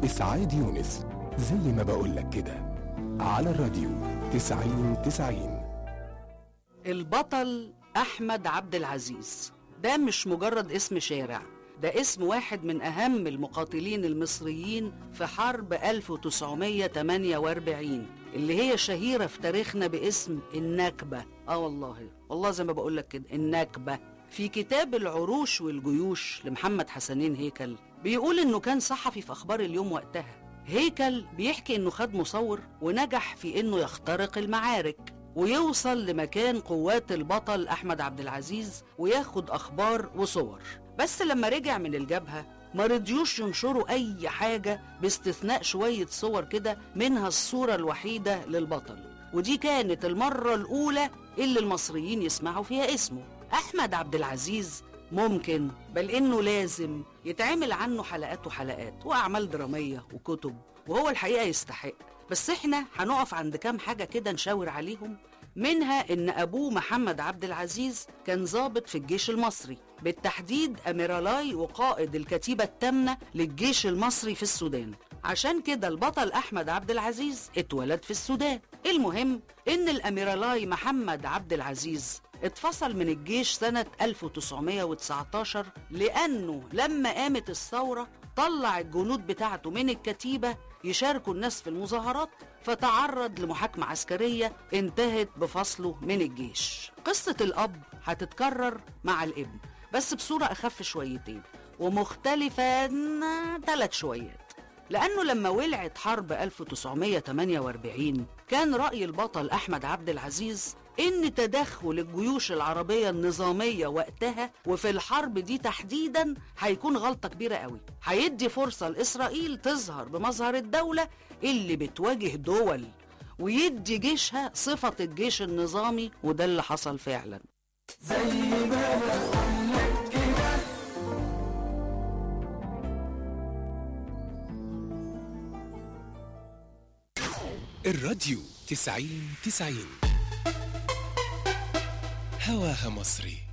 إسعاد يونس زي ما بقولك كده على الراديو تسعين تسعين البطل أحمد عبد العزيز ده مش مجرد اسم شارع ده اسم واحد من أهم المقاتلين المصريين في حرب 1948 اللي هي شهيرة في تاريخنا باسم النكبة آه والله والله زي ما بقولك كده النكبة في كتاب العروش والجيوش لمحمد حسنين هيكل بيقول إنه كان صحفي في أخبار اليوم وقتها هيكل بيحكي إنه خد مصور ونجح في إنه يخترق المعارك ويوصل لمكان قوات البطل أحمد عبد العزيز وياخد أخبار وصور بس لما رجع من الجبهة ما رضيوش ينشروا أي حاجة باستثناء شوية صور كده منها الصورة الوحيدة للبطل ودي كانت المرة الأولى اللي المصريين يسمعوا فيها اسمه أحمد عبد العزيز ممكن بل إنه لازم يتعمل عنه حلقات وحلقات وأعمال درامية وكتب وهو الحقيقة يستحق بس احنا هنقف عند كام حاجة كده نشاور عليهم منها ان ابوه محمد عبد العزيز كان ضابط في الجيش المصري بالتحديد اميرالاي وقائد الكتيبة التامنة للجيش المصري في السودان عشان كده البطل احمد عبد العزيز اتولد في السودان المهم ان الاميرالاي محمد عبد العزيز اتفصل من الجيش سنة 1919 لأنه لما قامت الثورة طلع الجنود بتاعته من الكتيبة يشاركوا الناس في المظاهرات فتعرض لمحاكمة عسكرية انتهت بفصله من الجيش قصة الأب هتتكرر مع الابن بس بصورة أخف شويتين ومختلفة ثلاث شويات لأنه لما ولعت حرب 1948 كان رأي البطل أحمد عبد العزيز إن تدخل الجيوش العربية النظامية وقتها وفي الحرب دي تحديدا هيكون غلطة كبيرة قوي هيدي فرصة لإسرائيل تظهر بمظهر الدولة اللي بتواجه دول ويدي جيشها صفة الجيش النظامي وده اللي حصل فعلا الراديو تسعين تسعين هواها مصري